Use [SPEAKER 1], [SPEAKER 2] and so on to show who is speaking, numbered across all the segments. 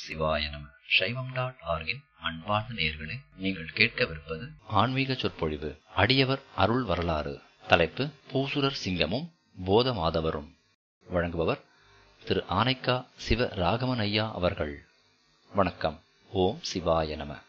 [SPEAKER 1] சிவாய நம சைவம் டாட் ஆர்கின் அன்பார்ந்த நேர்களே நீங்கள் கேட்கவிருப்பது ஆன்மீக சொற்பொழிவு அடியவர் அருள் வரலாறு தலைப்பு பூசுரர் சிங்கமும் போத மாதவரும் வழங்குபவர் திரு ஆனைக்கா சிவ ராகவன் ஐயா அவர்கள் வணக்கம் ஓம் சிவாய நம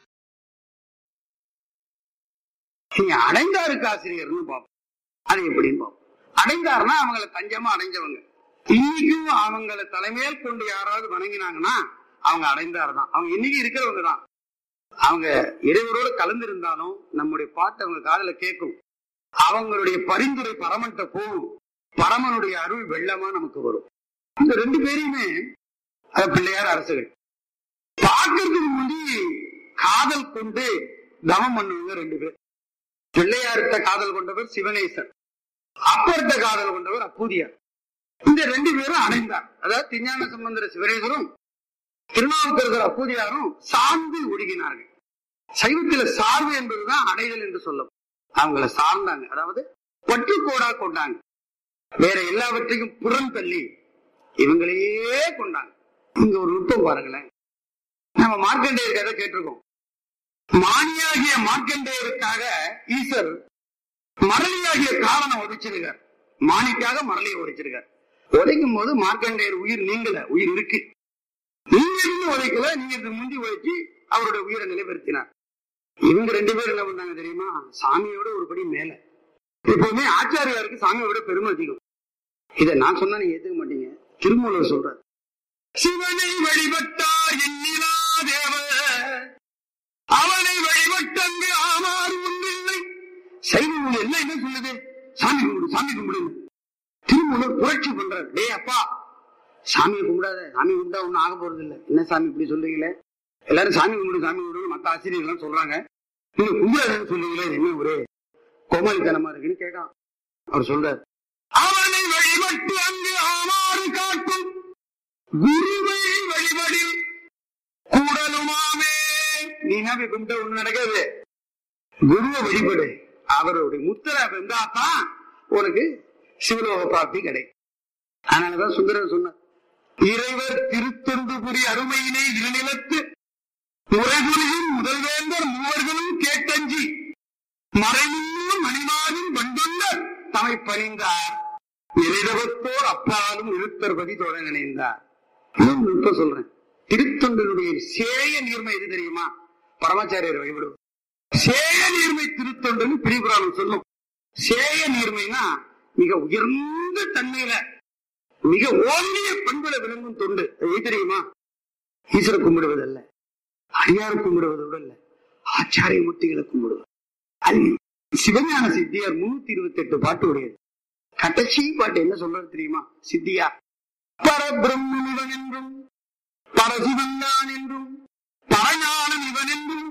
[SPEAKER 2] நீங்க அடைந்தாருக்கு ஆசிரியர்னு பார்ப்போம் அது எப்படின்னு பார்ப்போம் அடைந்தாருன்னா அவங்கள தஞ்சமா அடைஞ்சவங்க இன்னைக்கும் அவங்கள தலைமையில் கொண்டு யாராவது வணங்கினாங்கன்னா அவங்க அடைந்தார் தான் அவங்க இன்னைக்கு இருக்கிறவங்க தான் அவங்க இறைவரோடு கலந்து இருந்தாலும் நம்முடைய பாட்டு அவங்க காதுல கேட்கும் அவங்களுடைய பரிந்துரை பரமன்ட்ட போகும் பரமனுடைய அருள் வெள்ளமா நமக்கு வரும் இந்த ரெண்டு பேரையுமே அது பிள்ளையார் அரசுகள் பார்க்கறதுக்கு முந்தி காதல் கொண்டு தவம் பண்ணுவங்க ரெண்டு பேர் பிள்ளையார்கிட்ட காதல் கொண்டவர் சிவனேசர் அப்பர்கிட்ட காதல் கொண்டவர் அப்பூதியார் இந்த ரெண்டு பேரும் அடைந்தார் அதாவது திருஞான சம்பந்தர சிவனேசரும் திருநாவுக்கரசர் அப்பூதியாரும் சார்ந்து ஒடுங்கினார்கள் சைவத்தில சார்பு என்பதுதான் அடைதல் என்று சொல்லும் அவங்கள சார்ந்தாங்க அதாவது பற்றுக்கோடா கொண்டாங்க வேற எல்லாவற்றையும் புறம் தள்ளி இவங்களையே கொண்டாங்க இங்க ஒரு நுட்பம் பாருங்களேன் நம்ம மார்க்கண்டேயர் கதை கேட்டிருக்கோம் மானியாகிய மார்க்கண்டேயருக்காக ஈசர் மரளியாகிய காரணம் ஒழிச்சிருக்கார் மானிக்காக மரளியை ஒழிச்சிருக்கார் உதைக்கும் போது மார்க்கண்டேயர் உயிர் நீங்கல உயிர் இருக்கு நீங்க இருந்து உதைக்கல நீங்க இதுக்கு முந்தி உழைச்சி அவருடைய உயிரை நிலைப்படுத்தினார் இவங்க ரெண்டு பேரும் என்ன பண்ணாங்க தெரியுமா சாமியோட ஒரு படி மேல எப்பவுமே ஆச்சாரியாருக்கு சாமியோட பெருமை அதிகம் இதை நான் சொன்னா நீங்க ஏத்துக்க மாட்டீங்க திருமூலர் சொல்றார் சிவனை வழிபட்டார் எண்ணிலா தேவர் அவனை வழிபட்டங்கு ஆமாறு ஒன்றில்லை சைவ நூல் என்ன என்ன சொல்லுது சாமி கும்பிடு சாமி கும்பிடு திருமூலர் புரட்சி பண்றார் டேய் அப்பா சாமியை கும்பிடாத சாமி கும்பிட்டா ஒண்ணும் ஆக போறது இல்ல என்ன சாமி இப்படி சொல்றீங்களே எல்லாரும் சாமி கும்பிடு சாமி கும்பிடு மத்த ஆசிரியர்கள் சொல்றாங்க நீங்க கும்பிடாதன்னு சொல்றீங்களே இது என்ன ஒரு கோமாளித்தனமா இருக்குன்னு கேட்கான் அவர் சொல்றார் அவனை வழிபட்டு அங்கு ஆமாறு காட்டும் குருவை வழிபடி கூடலுமாமே நீ என்ன போய் கும்பிட்ட ஒண்ணு நடக்காது குருவை வழிபடு அவருடைய முத்திரை இருந்தா தான் உனக்கு சிவலோக பிராப்தி கிடைக்கும் அதனாலதான் சுந்தரர் சொன்னார் இறைவர் திருத்தொண்டு புரி அருமையினை இருநிலத்து முறைபுரியும் முதல்வேந்தர் மூவர்களும் கேட்டஞ்சி மறைமுன்னும் மணிமாறும் வண்டுள்ள தமை பணிந்தார் நிலைதவத்தோர் அப்பாலும் நிறுத்தற்பதி தொட நினைந்தார் இன்னும் நுட்ப சொல்றேன் திருத்தொண்டனுடைய சேய நீர்மை எது தெரியுமா பரமாச்சாரியர் வழிபடுவது சேய நீர்மை திருத்தொண்டன்னு பிரிபுராணம் சொல்லும் சேய நீர்மைனா மிக உயர்ந்த தன்மையில மிக ஓங்கிய பண்புல விளங்கும் தொண்டு அது எது தெரியுமா ஈஸ்வர கும்பிடுவதல்ல அடியார் கும்பிடுவதோடு அல்ல ஆச்சாரிய மூர்த்திகளை கும்பிடுவது அது சிவஞான சித்தியார் முன்னூத்தி இருபத்தி எட்டு பாட்டு உடையது கடைசி பாட்டு என்ன சொல்றது தெரியுமா சித்தியார் பரபிரம்மன் இவன் என்றும் பரசிவன் நான் என்றும் பரஞானம் இவன் என்றும்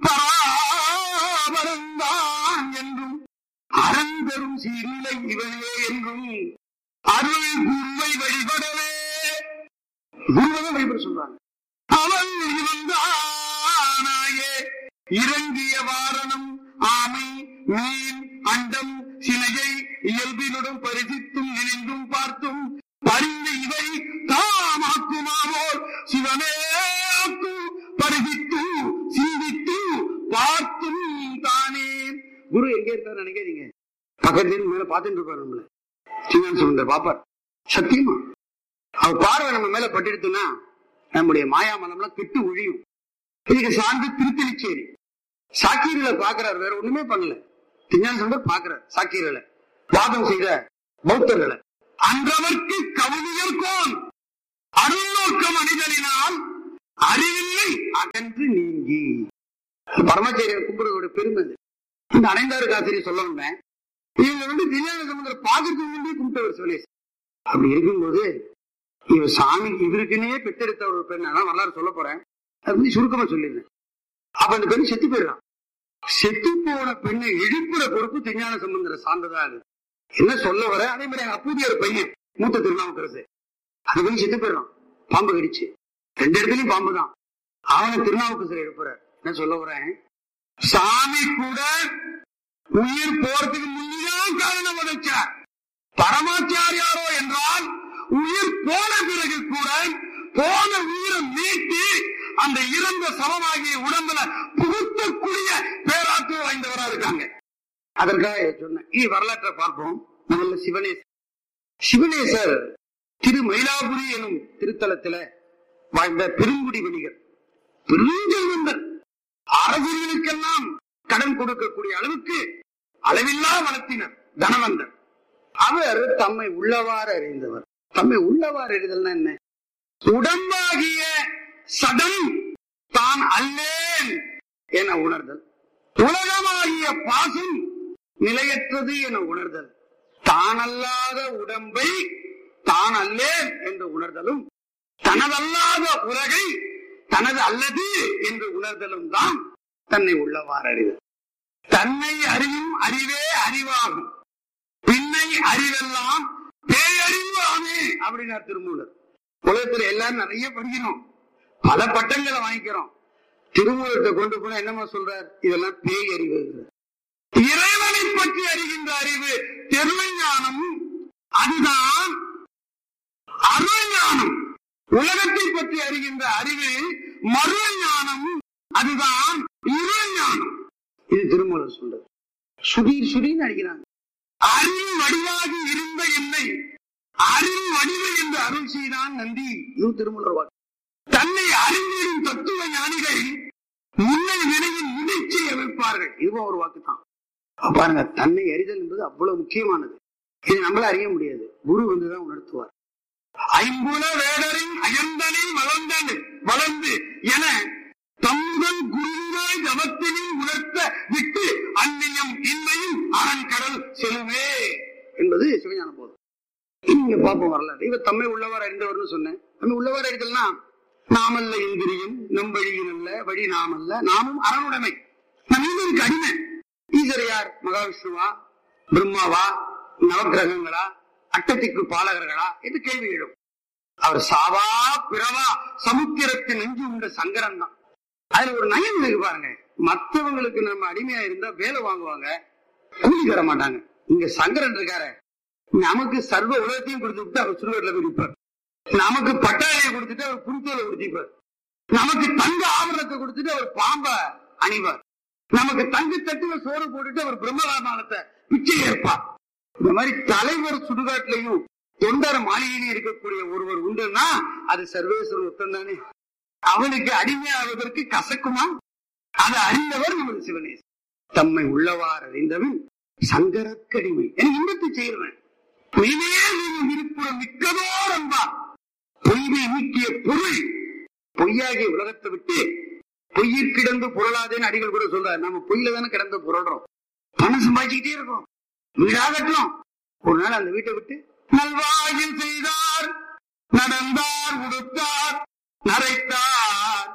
[SPEAKER 2] பராபரந்தான் என்றும் அறந்தரும் சீர்நிலை இவனே என்றும் அருள் குருவை வழிபடவே குருவை வழிபட சொல்றாங்க அவன் இவன்தானாயே இறங்கிய வாரணம் ஆமை மீன் அண்டம் சிலையை இயல்பினுடன் பரிசித்தும் நினைந்தும் பார்த்தும் பரிந்து இவை தாமாக்குமாவோர் சிவமேக்கும் பரிசித்து சிந்தித்து பார்த்தும் தானே குரு எங்க இருக்காரு நினைக்காதீங்க பக்கத்துல மேல பார்த்துட்டு இருப்பாரு நம்மள சிவன் சுந்தர் பாப்பார் சத்தியமா அவர் பார்வை நம்ம மேல பட்டுடுத்துனா நம்முடைய மாயாமலம்லாம் கெட்டு ஒழியும் இதுக்கு சார்ந்து திருத்தலிச்சேரி சாக்கீரில பாக்குறாரு வேற ஒண்ணுமே பண்ணல திருஞான சுந்தர் பாக்குறார் சாக்கீரில வாதம் செய்த பௌத்தர்களை அன்றவர்க்கு கவிஞர் கோன் அருள்நோக்க மனிதனினால் அறிவில்லை அகன்று நீங்கி பரமச்சேரியர் கும்பிடுறதோட பெருமை இது. இந்த அனைந்தாருக்கு ஆசிரியர் சொல்ல வந்தேன் இவங்க வந்து திருஞான சமுதிரம் பார்க்கறதுக்கு முன்பே கும்பிட்டவர் சிவனேஷ் அப்படி இருக்கும்போது இவர் சாமி இவருக்குன்னே பெற்றெடுத்த ஒரு பெண் அதான் வரலாறு சொல்ல போறேன் அது வந்து சுருக்கமா சொல்லிடுறேன் அப்ப அந்த பெண் செத்து போயிடறான் செத்து போன பெண்ணை எழுப்புற பொறுப்பு திருஞான சம்பந்தர சார்ந்ததா அது என்ன சொல்ல வர அதே மாதிரி எங்க அப்பூதியார் பையன் மூத்த திருநாவுக்கரசு அது போய் செத்து போயிடறான் பாம்பு கடிச்சு ரெண்டு இடத்துலயும் பாம்பு தான் அவனை திருநாவுக்கரசர் எழுப்புறார் என்ன சொல்ல வரேன் சாமி கூட உயிர் போறதுக்கு முன்னுதான் காரணம் வதைச்சார் பரமாச்சாரியாரோ என்றால் உயிர் போன பிறகு கூட போன உயிரை மீட்டு அந்த இறந்த சமமாகிய உடம்புல புகுத்தக்கூடிய பேராற்றல் வாய்ந்தவரா இருக்காங்க அதற்காக சொன்னேன் இனி வரலாற்றை பார்ப்போம் முதல்ல சிவனேசர் சிவனேசர் திரு மயிலாபுரி எனும் திருத்தலத்துல வாழ்ந்த பெருங்குடி வணிகர் பெருஞ்செல்வந்தர் அரசுகளுக்கெல்லாம் கடன் கொடுக்கக்கூடிய அளவுக்கு அளவில்லா வளர்த்தினர் தனவந்தர் அவர் தம்மை உள்ளவாறு அறிந்தவர் தம்மை உள்ளவாறு அறிதல்னா என்ன உடம்பாகிய சடம் தான் அல்லேன் என உணர்தல் உலகமாகிய பாசம் நிலையற்றது என உணர்தல் தானல்லாத உடம்பை தான் அல்லேன் என்று உணர்தலும் தனதல்லாத உலகை தனது அல்லது என்று உணர்தலும் தான் தன்னை உள்ளவாறு அறிதல் தன்னை அறியும் அறிவே அறிவாகும் பின்னை அறிவெல்லாம் பேயறிவு ஆமே அப்படின்னார் திருமூலர் உலகத்துல எல்லாரும் நிறைய படிக்கிறோம் பல பட்டங்களை வாங்கிக்கிறோம் திருமூலத்தை கொண்டு போனா என்னமா சொல்றார் இதெல்லாம் பேய் அறிவு இறைவனை பற்றி அறிகின்ற அறிவு தெருமை ஞானம் அதுதான் அருள் ஞானம் உலகத்தை பற்றி அறிகின்ற அறிவு மறு ஞானம் அதுதான் இருள் ஞானம் இது திருமூலர் சொல்றது சுதீர் சுதீர் அடிக்கிறாங்க அறிவு வடிவாகி இருந்த என்னை அறிவு வடிவு என்று அருள் செய்தான் நந்தி இது திருமூலர் வாக்கு தன்னை அறிந்திடும் தத்துவ ஞானிகள் முன்னை நிலையில் இணைச்சி அமைப்பார்கள் இதுவும் ஒரு வாக்கு தான் பாருங்க தன்னை அறிதல் என்பது அவ்வளவு முக்கியமானது இது நம்மளால அறிய முடியாது குரு வந்துதான் உணர்த்துவார் ஐம்புல வேடரின் அயந்தனில் வளர்ந்தனு வளர்ந்து என தம்முடன் குருவாய் தவத்தினில் உணர்த்த விட்டு அந்நியம் இன்மையும் அறங்கடல் செல்வே என்பது சிவஞான போதும் இங்க பாப்போம் வரலாறு இவர் தம்மை உள்ளவர் அறிந்தவர்னு சொன்னேன் தம்மை உள்ளவர் அறிதல்னா நாமல்ல இந்திரியம் நம் வழியில் அல்ல வழி நாமல்ல நாமும் அறனுடைமை நம் இந்திருக்கு அடிமை ஈஸ்வர யார் மகாவிஷ்ணுவா பிரம்மாவா நவகிரகங்களா அட்டத்திற்கு பாலகர்களா என்று கேள்வி எழும் அவர் சாவா பிறவா சமுத்திரத்தின் நெஞ்சு உண்ட சங்கரன் தான் அதுல ஒரு நயம் இருக்கு பாருங்க மத்தவங்களுக்கு நம்ம அடிமையா இருந்தா வேலை வாங்குவாங்க கூலி தர மாட்டாங்க இங்க சங்கரன் இருக்காரு நமக்கு சர்வ உலகத்தையும் கொடுத்து விட்டு அவர் சுடுகாட்டில் போய் நிற்பார் நமக்கு பட்டாளையை கொடுத்துட்டு அவர் புரித்தோலை கொடுத்திப்பார் நமக்கு தங்க ஆபரணத்தை கொடுத்துட்டு அவர் பாம்ப அணிவார் நமக்கு தங்க தட்டுல சோறு போட்டுட்டு அவர் பிரம்மராமானத்தை பிச்சை ஏற்பார் இந்த மாதிரி தலைவர் சுடுகாட்டிலையும் தொண்டர் மாளிகையிலும் இருக்கக்கூடிய ஒருவர் உண்டுன்னா அது சர்வேஸ்வரர் ஒத்தம் தானே அவனுக்கு அடிமையாவதற்கு கசக்குமா அதை அறிந்தவர் நமது சிவனேசன் தம்மை உள்ளவாறு அறிந்தவன் சங்கரக்கடிமை என இன்பத்தை செய்கிறவன் பொய்மையே இருப்புறம் மிக்கதோர் என்பார் பொய்மை நீக்கிய பொருள் பொய்யாகிய உலகத்தை விட்டு பொய்யிற் கிடந்து புரளாதேன்னு அடிகள் கூட சொல்றாரு நம்ம பொய்யில தானே கிடந்து புரள்றோம் பணம் சம்பாதிச்சுக்கிட்டே இருக்கோம் வீடா கட்டணும் ஒரு நாள் அந்த வீட்டை விட்டு நல்வாயில் செய்தார் நடந்தார் உடுத்தார் நரைத்தார்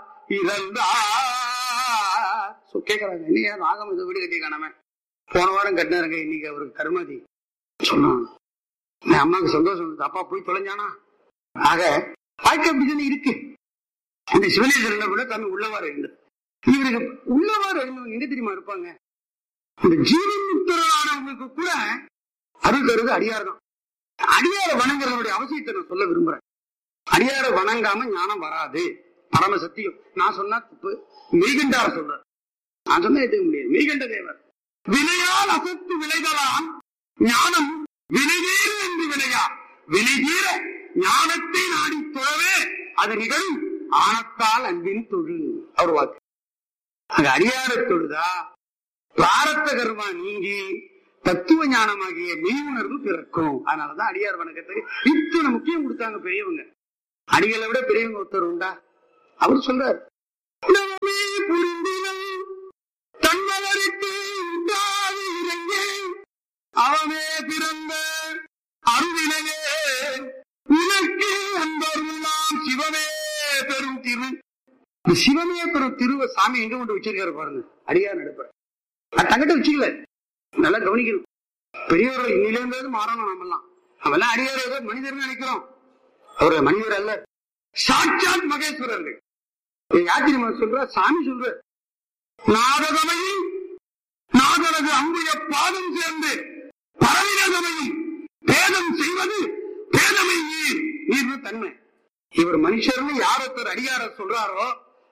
[SPEAKER 2] இறந்தார் So, கேக்குறாங்க என்னையா நாகம் இந்த வீடு கட்டி காணாம போன வாரம் கட்டினாருங்க இன்னைக்கு அவருக்கு கருமாதி சொன்னான் என் அம்மாவுக்கு சந்தோஷம் இருந்தது. அப்பா போய் தொலைஞ்சானா ஆக வாழ்க்கை அப்படிதானே இருக்கு அந்த சிவனேஸ்வரன் கூட தன்னை உள்ளவாறு இருந்தது இவருக்கு உள்ளவாறு இருந்தவங்க எங்க தெரியுமா இருப்பாங்க இந்த ஜீவன் முக்தரானவங்களுக்கு கூட அருள் தருது அடியார் தான் அடியார வணங்குறதுடைய அவசியத்தை நான் சொல்ல விரும்புறேன் அடியார வணங்காம ஞானம் வராது பரம சத்தியம் நான் சொன்னா தப்பு மெய்கண்டார சொல்றேன் நான் சொன்னா ஏத்துக்க முடியாது மெய்கண்ட தேவர் வினையால் அசத்து விளைதலாம் ஞானம் வினைதீர என்று வினையா வினைதீர ஞானத்தை நாடி தொழவே அது நிகழும் ஆனத்தால் அன்பின் தொழு அவர் வாக்கு அங்க அடியார தொழுதா பிராரத்த கர்மா நீங்கி தத்துவ ஞானமாகிய மெய் உணர்வு பிறக்கும் அதனாலதான் அடியார் வணக்கத்துக்கு இத்தனை முக்கியம் கொடுத்தாங்க பெரியவங்க அடிகளை விட பெரியவங்க ஒருத்தர் உண்டா அவர் சொல்றார் "உடம்பே புரிந்தினல் தன்மலருக்கு உண்டாது இறங்கே அவனே பிறந்த அருவினையே உனக்கு அன்பருலாம் சிவமே பெரும் திரு இந்த சிவமே பெரும் திருவ சாமி எங்க கொண்டு வச்சிருக்காரு பாருங்க அடியார் நடுப்புற அது தங்கிட்ட வச்சுக்கல நல்லா கவனிக்கணும் பெரியவர்கள் இன்னிலிருந்தது மாறணும் நம்மெல்லாம் நம்மெல்லாம் அடியார் ஏதோ மனிதர்னு நினைக்கிறோம் அவர் மனிதர் அல்ல சாட்சாத் மகேஸ்வரர்கள் யாத்திரை சொல்ற சாமி சொல்ற நாதகமையும் நாதனது அம்புய பாதம் சேர்ந்து பரவினதமையும் பேதம் செய்வது பேதமை நீர் நீர்னு தன்மை இவர் மனுஷர்னு யார் ஒருத்தர் அடியார சொல்றாரோ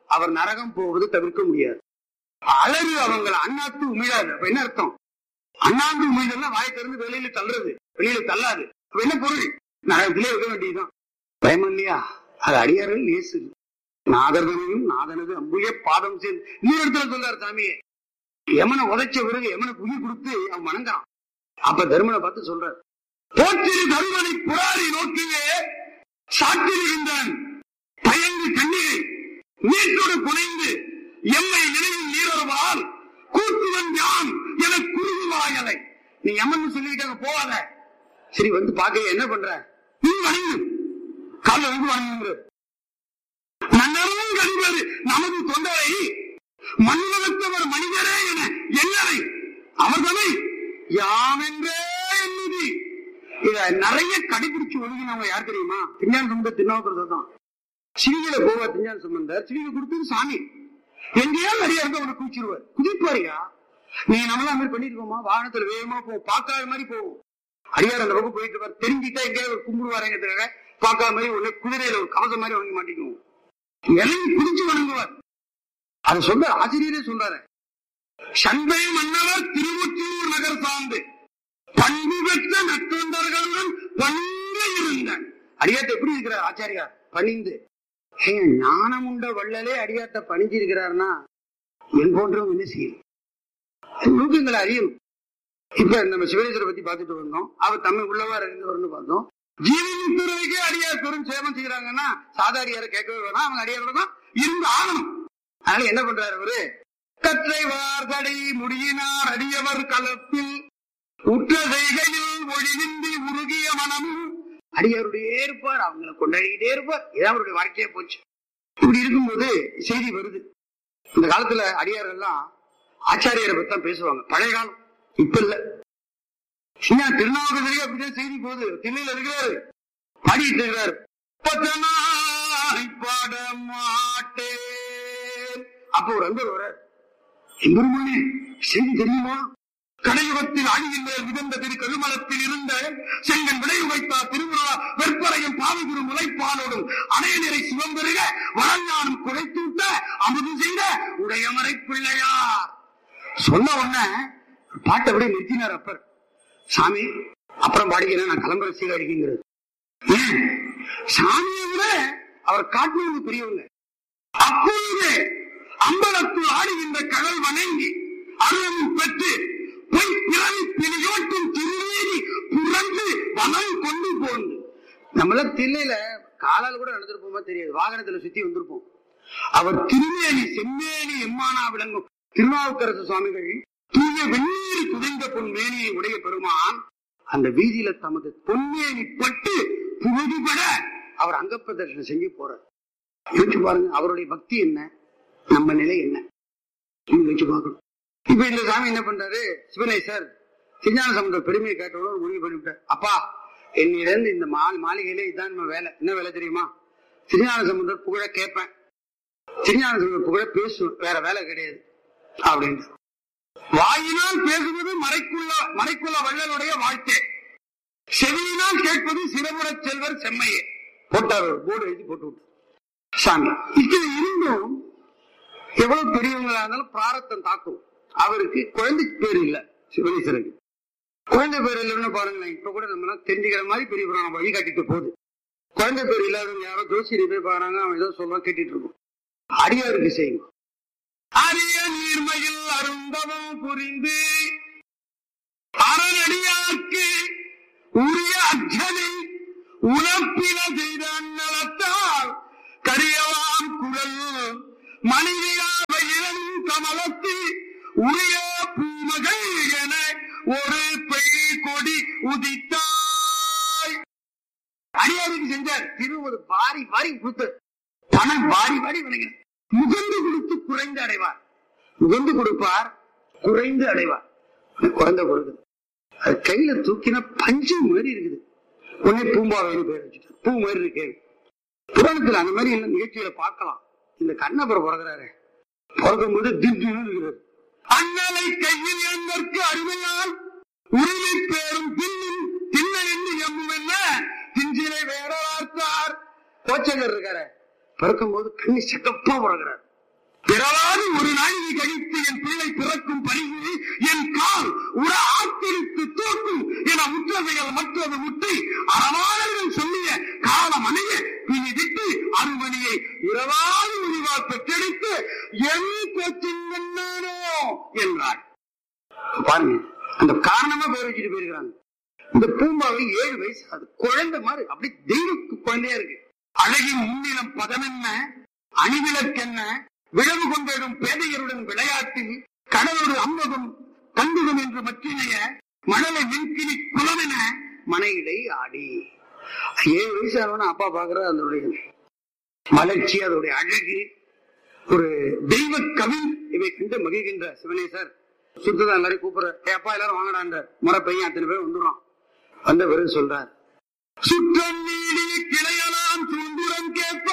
[SPEAKER 2] அவர் நரகம் போவது தவிர்க்க முடியாது அலறு அவங்களை அண்ணாத்து உமிழாது அப்ப என்ன அர்த்தம் அண்ணாந்து உமிழ்தல்னா வாய் திறந்து வெளியில தள்ளுறது வெளியில தள்ளாது அப்ப என்ன பொருள் நரகத்திலே இருக்க வேண்டியதுதான் பயமா இல்லையா அது அடியார்கள் நேசு நாகர்தனையும் நாதனது அம்புய பாதம் சேர்ந்து இன்னொரு இடத்துல சொல்றாரு சாமியே யமனை உதைச்ச பிறகு யமனை புகி கொடுத்து அவன் வணங்குறான் அப்ப தர்மனை பார்த்து சொல்றாரு போற்றிரு தருமனை புறாரி நோக்கியே சாத்திருகின்றான் பயந்து கண்ணீரை நீட்டோடு புனைந்து எம்மை நினைவில் நீரருவால் கூட்டுவன் யான் என குறுகுவாயலை நீ யமன் சொல்லிட்டாங்க போவாத சரி வந்து பாக்க என்ன பண்ற நீ வணங்கு காலைல வந்து வணங்குங்கிற நன்னரும் கழிவது நமது தொண்டரை மண்ணுலகத்தவர் மனிதரே என எண்ணரை அவர்களை யாமென்றே எண்ணுதி இத நிறைய கடைபிடிச்சு ஒழுங்கினவங்க யார் தெரியுமா திருஞான சம்பந்தர் திருநாவுக்கரசர் தான் சிவிகளை போவா திருஞான சம்பந்தர் சிவிகை கொடுத்தது சாமி எங்கேயோ நிறைய இருக்க அவனை குதிச்சிருவார் குதிப்பாரியா நீ நம்மளா மாதிரி பண்ணிருக்கோமா வாகனத்துல வேகமா போ பார்க்காத மாதிரி போவோம் அடியார் அந்த பக்கம் போயிட்டு இருப்பார் தெரிஞ்சுட்டா எங்கேயாவது ஒரு கும்பிடுவாருங்கிறதுக்காக பார்க்காத மாதிரி ஒண்ணு குதிரையில ஒரு கவசம் மாதிரி வாங்கி மாட்டிக்குவோம் இறங்கி குதிச்சு வணங்குவார் அது சொல்ற ஆசிரியரே சொல்றாரு சண்பை மன்னவர் திருவொற்றியூர் நகர் சார்ந்து பண்பு பெற்ற நற்றொண்டர்களுடன் பணிந்து இருந்தான் அடியாட்ட எப்படி இருக்கிறார் ஆச்சாரியார் பணிந்து ஏங்க, ஞானம் உண்ட வள்ளலே அடியாட்ட பணிஞ்சு இருக்கிறார்னா என் போன்றவங்க என்ன செய்யும் நூக்கங்களை அறியணும் இப்ப நம்ம சிவனேஸ்வரை பத்தி பார்த்துட்டு வந்தோம் அவர் தமிழ் உள்ளவா இருந்தவர்னு பார்த்தோம் ஜீவனுக்கு அடியார் பெரும் சேவம் செய்யறாங்கன்னா சாதாரியாரை கேட்கவே வேணாம் அவங்க அடியாரோட தான் இருந்து ஆகணும் அதனால என்ன பண்றாரு அவரு கற்றை வார்தடை முடியினார் அடியவர் கலப்பில் உற்ற செய்கையில் ஒழிவின்றி உருகிய மனமும் அடியாருடைய இருப்பார் அவங்களை கொண்டாடிக்கிட்டே இருப்பார் இதான் அவருடைய வாழ்க்கையே போச்சு இப்படி இருக்கும்போது செய்தி வருது இந்த காலத்துல அடியார்கள் எல்லாம் ஆச்சாரியரை பத்தி தான் பேசுவாங்க பழைய காலம் இப்ப இல்ல ஏன் திருநாவுக்கரசரே அப்படிதான் செய்தி போகுது தில்லையில இருக்கிறாரு பாடிட்டு இருக்கிறாரு பத்தனாய் பாட மாட்டேன் அப்போ ஒரு அன்பர் வர எம்பெருமானே செய்தி தெரியுமா கடையுகத்தில் அணிகின்ற மிகுந்த திரு கருமலத்தில் இருந்த செங்கன் விளை வைத்தார் திருவிழா வெற்பரையும் பாவகுரு முளைப்பாலோடும் அணைய நிறை சிவம்பெருக வளஞானம் குழைத்தூட்ட அமுது செய்த உடையமரை பிள்ளையார் சொன்ன உடனே பாட்டை விட நிறுத்தினார் அப்பர் சாமி அப்புறம் பாடிக்கிறேன் நான் கிளம்புற சீகாடிக்குங்கிறது ஏன் சாமியை விட அவர் காட்டினவங்க பெரியவங்க அப்பொழுது அம்பலத்துள் ஆடுகின்ற கடல் வணங்கி அருளும் பெற்று பொய் பிறவி பிணியோட்டும் திருநீதி புரண்டு வனம் கொண்டு போந்து நம்மள தில்லையில காலால் கூட நடந்திருப்போமா தெரியாது வாகனத்துல சுத்தி வந்திருப்போம் அவர் திருமேனி செம்மேனி எம்மானா விளங்கும் திருநாவுக்கரசு சுவாமிகள் தூய வெந்நீர் துதைந்த பொன் மேனியை உடைய பெருமான் அந்த வீதியில தமது பொன்மேனி பட்டு புழுதுபட அவர் அங்க பிரதர்ஷனம் செஞ்சு போறார் யோசிச்சு பாருங்க அவருடைய பக்தி என்ன நம்ம நிலை என்ன நீங்க யோசிச்சு பார்க்கணும் இப்ப இந்த சாமி என்ன பண்றாரு சிவனேசர் சிஞ்ஞான சமுதிர பெருமையை கேட்டவங்க ஒரு முடிவு பண்ணிவிட்டார் அப்பா என்னிலிருந்து இந்த மால் மாளிகையிலே இதான் நம்ம வேலை என்ன வேலை தெரியுமா சிஞ்ஞான சமுதிர புகழ கேட்பேன் சிஞ்ஞான சமுதிர புகழ பேசுவேன் வேற வேலை கிடையாது அப்படின்ட்டு வாயினால் பேசுவது மறைக்குள்ள மறைக்குள்ள வள்ளலுடைய வாழ்க்கை செவியினால் கேட்பது சிறபுறச் செல்வர் செம்மையே போட்டார் ஒரு போர்டு எழுதி போட்டு விட்டார் சாமி இது இருந்தும் எவ்வளவு பெரியவங்களா இருந்தாலும் பிராரத்தம் தாக்கும் அவருக்கு குழந்தை பேர் இல்ல சிவனேஸ்வரருக்கு குழந்தை பேர் இல்லைன்னு பாருங்களேன் இப்ப கூட நம்ம எல்லாம் தெரிஞ்சுக்கிற மாதிரி பெரிய புராணம் வழி காட்டிட்டு போகுது குழந்தை பேர் இல்லாதவங்க யாரோ ஜோசியரை போய் பாருங்க அவன் ஏதோ சொல்ல கேட்டுட்டு இருக்கும் அடியாருக்கு செய்யும் அரிய நீர்மையில் அருந்தவம் புரிந்து அறநடியார்க்கு உரிய அச்சனை உணப்பின செய்த அந்நலத்தால் கரியவாம் குழல் மணிவியாவ இளம் கமலத்து உரிய பூமகள் என ஒரு பெய் கொடி உதித்தாய் அடியாருக்கு செஞ்சார் திருவது வாரி வாரி கொடுத்து பணம் வாரி வாரி வணங்கினார் முகந்து கொடுத்து குறைந்து அடைவார் முகந்து கொடுப்பார் குறைந்து அடைவார் குழந்தை கொடுக்குது அது கையில தூக்கினா பஞ்சு மாதிரி இருக்குது உடனே பூம்பாவைன்னு பேர் வச்சுட்டு பூ மாதிரி இருக்கு புராணத்துல அந்த மாதிரி என்ன நிகழ்ச்சிகளை பார்க்கலாம் இந்த கண்ணபுரம் பிறகுறாரு பிறக்கும் போது திடீர்னு இருக்கிறாரு அண்ணலை கையில் எழுந்தற்கு அருமையால் உரிமை பேரும் பின்னும் தின்ன என்று எம்மும் என்ன திஞ்சிலை வேற வார்த்தார் கோச்சங்கர் இருக்காரு பிறக்கும் போது கண்ணி செக்கப்பா பிறகுறாரு பிறவாது ஒரு நாழிகை கழித்து என் பிள்ளை பிறக்கும் பரிசு என் கால் உட ஆத்திரித்து தூக்கும் என உற்றவைகள் மற்றது முட்டி அறவாளர்கள் சொல்லிய காலம் அணைய பிணி விட்டு அருமணியை இரவாது உரிவால் பெற்றெடுத்து என் கொச்சிங்கன்னானோ என்றார் பாருங்க அந்த காரணமா பேர் வச்சுட்டு போயிருக்கிறாங்க இந்த பூம்பாவை ஏழு வயசு அது குழந்தை மாதிரி அப்படி தெய்வ குழந்தையா இருக்கு அழகின் முன்னிலம் பதமென்ன அணிவிளக்கென்ன விழவு கொண்டிடும் பேதையருடன் விளையாட்டில் கடலோடு அம்பகம் கண்டுகம் என்று மற்றினைய மணலை மின்கினி குளமென மனையிடை ஆடி ஏழு வயசு ஆகணும் அப்பா பாக்குற அதனுடைய மலர்ச்சி அதனுடைய அழகு ஒரு தெய்வ கவி இவை கண்டு மகிழ்கின்ற சிவனேசர் சுத்ததான் எல்லாரும் கூப்பிடுற "ஏய் அப்பா எல்லாரும் வாங்கடான்ற முறை பையன் அத்தனை பேர் வந்துடுறான் வந்த பிறகு சொல்றார் சுற்றம் நீடிய கிளையலாம் சுந்துரம் கேட்ப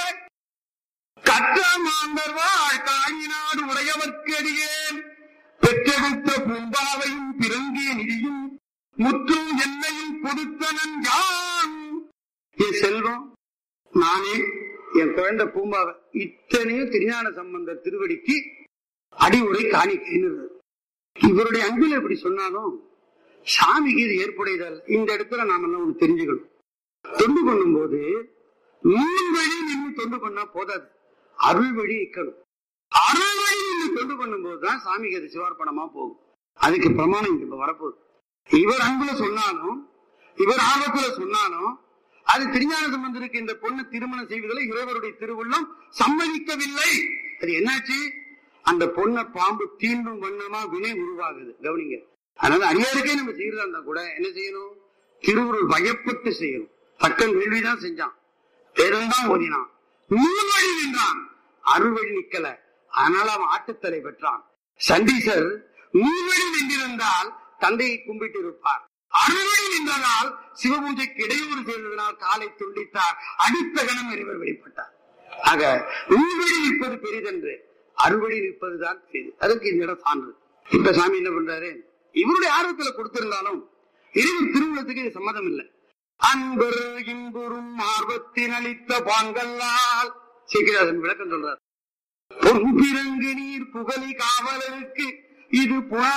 [SPEAKER 2] கற்ற மாந்தர் வாழ் காணினாடு உடையவர்க்கடியேன் பெற்றெடுத்த பூம்பாவையும் பிறங்கிய நிதியும் முற்றும் என்னையும் கொடுத்தனன் யான் என் செல்வம் நானே என் குழந்தை பூம்பாவை இத்தனையும் திருஞான சம்பந்த திருவடிக்கு அடிவுரை காணிக்கைன்னு இவருடைய அன்பில் இப்படி சொன்னாலும் சாமிக்கு இது ஏற்புடையதல்ல இந்த இடத்துல நாம எல்லாம் ஒண்ணு தெரிஞ்சுக்கணும் தொண்டு பண்ணும் போது நூல் வழி நின்று தொண்டு பண்ணா போதாது அருள் வழி நிக்கணும் அருள் வழி நின்று தொண்டு பண்ணும் போதுதான் சாமிக்கு அது சிவார்ப்பணமா போகும் அதுக்கு பிரமாணம் இங்க இப்ப வரப்போகுது இவர் அன்புல சொன்னாலும் இவர் ஆபத்துல சொன்னாலும் அது திருஞான சம்பந்தருக்கு இந்த பொண்ணு திருமணம் செய்வதில் இறைவருடைய திருவுள்ளம் சம்மதிக்கவில்லை அது என்னாச்சு அந்த பொண்ணை பாம்பு தீண்டும் வண்ணமா வினை உருவாகுது கவனிங்க அதனால அடியாருக்கே நம்ம செய்யறதா இருந்தா கூட என்ன செய்யணும் திருவுருள் பயப்பட்டு செய்யணும் தக்கன் வேள்விதான் செஞ்சான் பேருந்தான் ஓதினான் நூல் வழி நின்றான் அருள் வழி நிக்கல அதனால அவன் ஆட்டுத்தலை பெற்றான் சண்டீசர் நூல் வழி நின்றிருந்தால் தந்தையை கும்பிட்டு இருப்பார் அறுவழி நின்றதால் சிவபூஜைக்கு இடையூறு செய்ததனால் காலை துண்டித்தார் அடுத்த கணம் இறைவர் வெளிப்பட்டார் ஆக உள்வழி நிற்பது பெரிதென்று அறுவழி நிற்பதுதான் பெரிது அதுக்கு இந்த இடம் சான்று இப்ப சாமி என்ன பண்றாரு இவருடைய ஆர்வத்துல கொடுத்திருந்தாலும் இறைவன் திருவுளத்துக்கு இது சம்மதம் இல்லை அன்பர் இன்புறும் ஆர்வத்தின் அளித்த பாங்கல்லால் சீக்கிராசன் விளக்கம் சொல்றார் பொன்பிறங்கு நீர் புகழி காவலருக்கு இது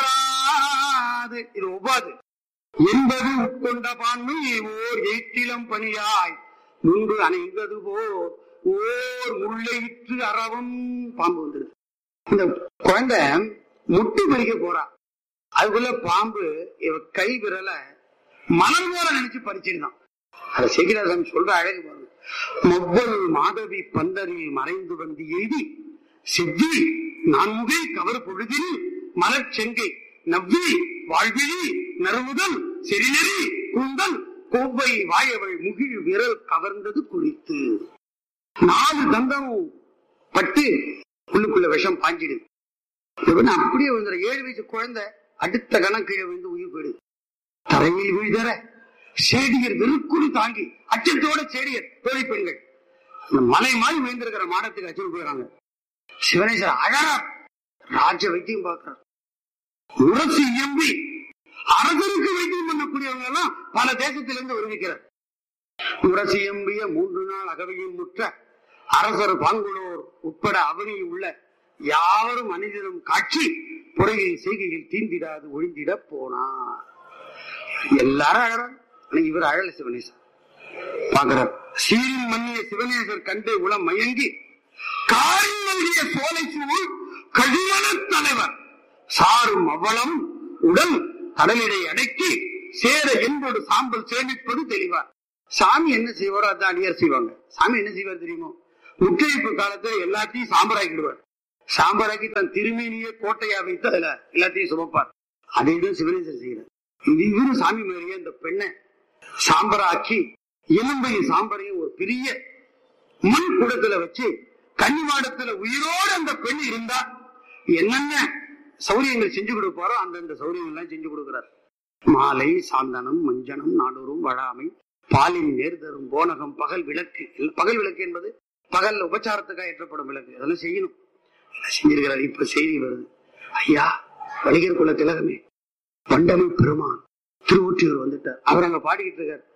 [SPEAKER 2] புணராது இது ஒவ்வாது என்பது உட்கொண்ட பான்மை ஓர் எயிற்றிலம் பணியாய் முன்பு அணைந்தது போர் ஓர் முள்ளையிற்று அறவும் பாம்பு வந்தது இந்த குழந்தை முட்டி பறிக்க போறா அதுக்குள்ள பாம்பு இவ கை விரல மலர் போல நினைச்சு பறிச்சிருந்தான் அதை சேகிராசாமி சொல்ற அழகு பாருங்க மொவ்வல் மாதவி பந்தரில் மறைந்து வந்து எய்தி சித்தி நான்முகை கவர் பொழுதில் மலர் செங்கை நவ்வி வாழ்விழி நறுமுதல் செறிநெறி கூந்தல் கோவை வாயவள் முகிழ் விரல் கவர்ந்தது குறித்து நாலு தந்தம் பட்டு உள்ளுக்குள்ள விஷம் பாஞ்சிடுது இவன் அப்படியே விழுந்துற ஏழு வயசு குழந்தை அடுத்த கணம் கீழே விழுந்து உயிர் போயிடுது தரையில் விழுதற சேடியர் வெறுக்குறி தாங்கி அச்சத்தோட சேடியர் தோழி பெண்கள் அந்த மலை மாதிரி விழுந்திருக்கிற மாடத்துக்கு அச்சுறு போயிடறாங்க சிவனேஸ்வரர் அழகார் ராஜ வைத்தியம் பார்க்கிறார் உரசி எம்பி அரசருக்கு வைத்தியம் பண்ணக்கூடியவங்க எல்லாம் பல தேசத்திலிருந்து வருவிக்கிறார் உரசி எம்பிய மூன்று நாள் அகவையில் முற்ற அரசர் பாங்குளோர் உட்பட அவனியில் உள்ள யாவரும் மனிதரும் காட்சி புறையில் செய்கையில் தீந்திடாது ஒழிந்திட போனார் எல்லாரும் அழறாங்க ஆனா இவர் அழல சிவனேசர் பாக்குறார் சீரின் மன்னிய சிவனேசர் கண்டு உளம் மயங்கி காரின் நல்கிய சோலை சூழ் கழிவன தலைவர் சாரும் அவ்வளம் உடல் கடலிடை அடக்கி சேர என்போடு சாம்பல் சேமிப்பது தெளிவார் சாமி என்ன செய்வாரோ அதான் அடியார் செய்வாங்க சாமி என்ன செய்வார் தெரியுமோ முற்றழிப்பு காலத்துல எல்லாத்தையும் சாம்பராக்கிடுவார் சாம்பராக்கி தன் திருமேனியே கோட்டையா வைத்து அதுல எல்லாத்தையும் சுமப்பார் அதை தான் சிவனேசர் செய்யறார் இது இவரும் சாமி மாதிரியே இந்த பெண்ணை சாம்பராக்கி எலும்பையும் சாம்பரையும் ஒரு பெரிய மண் கூடத்துல வச்சு கன்னிமாடத்துல உயிரோடு அந்த பெண் இருந்தா என்னென்ன சௌரியங்கள் செஞ்சு கொடுப்பாரோ அந்தந்த சௌரியங்கள் எல்லாம் செஞ்சு கொடுக்கிறார் மாலை சாந்தனம் மஞ்சனம் நாடூரும் வழாமை பாலின் நேர்தரும் போனகம் பகல் விளக்கு இல்ல, பகல் விளக்கு என்பது பகல் உபச்சாரத்துக்காக ஏற்றப்படும் விளக்கு அதெல்லாம் செய்யணும் இதெல்லாம் செஞ்சிருக்கிறார் இப்ப செய்தி வருது ஐயா வணிகர் குல திலகமே வண்டமை பெருமான் திருவொற்றியூர் வந்துட்டார் அவர் அங்க பாடிக்கிட்டு இருக்கார்